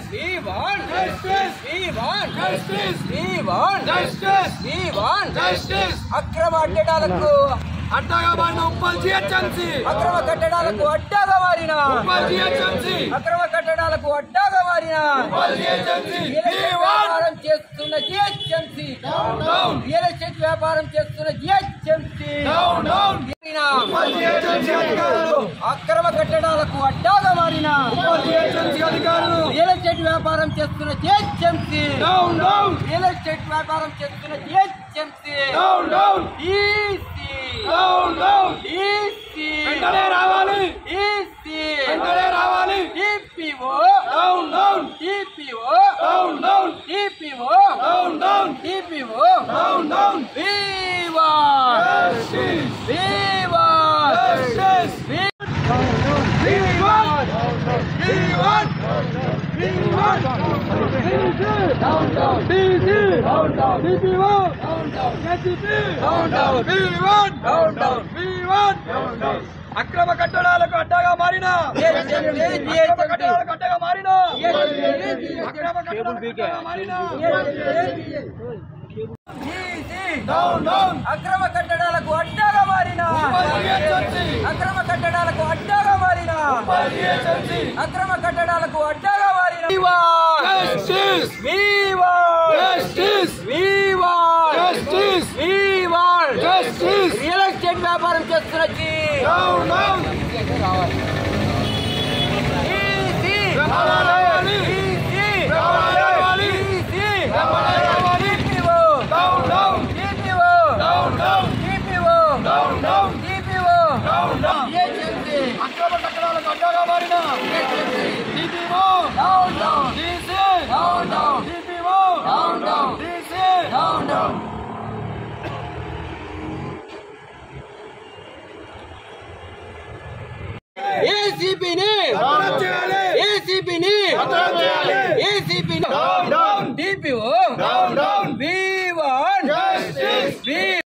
We want Justice! We want Justice! We want Justice! We want Justice! అక్రమ అడ్డడాలకు అడ్డగా మారిన Uppal GHMC అక్రమ కట్టడాలకు అడ్డాగా మారిన ఉప్పల్ జిహెచ్ఎంసీ అక్రమ కట్టడాలకు అడ్డాగా మారిన ఉప్పల్ జిహెచ్ఎంసీ రియల్ ఎస్టేట్ వ్యాపారం చేస్తున్న జిహెచ్ఎంసీ డౌన్ రియల్ ఎస్టేట్ వ్యాపారం చేస్తున్న జిహెచ్ఎంసీ డౌన్ డౌన్ మారిన ఉప్పల్ జిహెచ్ఎంసీ అధికారులు అక్రమ కట్టడాలకు అడ్డాగా మారిన ఉప్పల్ జిహెచ్ఎంసీ అధికారులు రియల్ ఎస్టేట్ వ్యాపారం చేస్తున్న GHMC down down real estate వ్యాపారం చేస్తున్న GHMC down down EC down down EC వెంటనే రావాలి ఈసీ వెంటనే రావాలి TPO down down TPO down down TPO down down TPO down down viva justice viva justice We want! We want! We want! Down, down! DC! Down, down! DPO! Down, down! KCP! Down, down! We want! Down, down! We want! Down, down! అక్రమ కట్టడాలకు అడ్డగా మారిన అక్రమ కట్టడాలకు అడ్డగా మారిన అక్రమ కట్టడాలకు అడ్డగా మారిన డౌన్ డౌన్ అక్రమ కట్టడాలకు అడ్డాగా మారిన అక్రమ కట్టడాలకు అడ్డాగా మారిన అక్రమ కట్టడాలకు అడ్డాగా మారిన justice viva justice viva justice viva justice real estate వ్యాపారం చేస్తున్న జీ డౌన్ డౌన్ ఈసీ రావాలి ఈసీ రావాలి ఈసీ రావాలి TPO down down TPO down down TPO down down TPO down down agency అక్రమ కట్టడాలకు అడ్డగా మారిన DPO down down DC down down DPO down down DC down down ఏసీపీని అతనం చేయాలి ఏసీపీని అతనం చేయాలి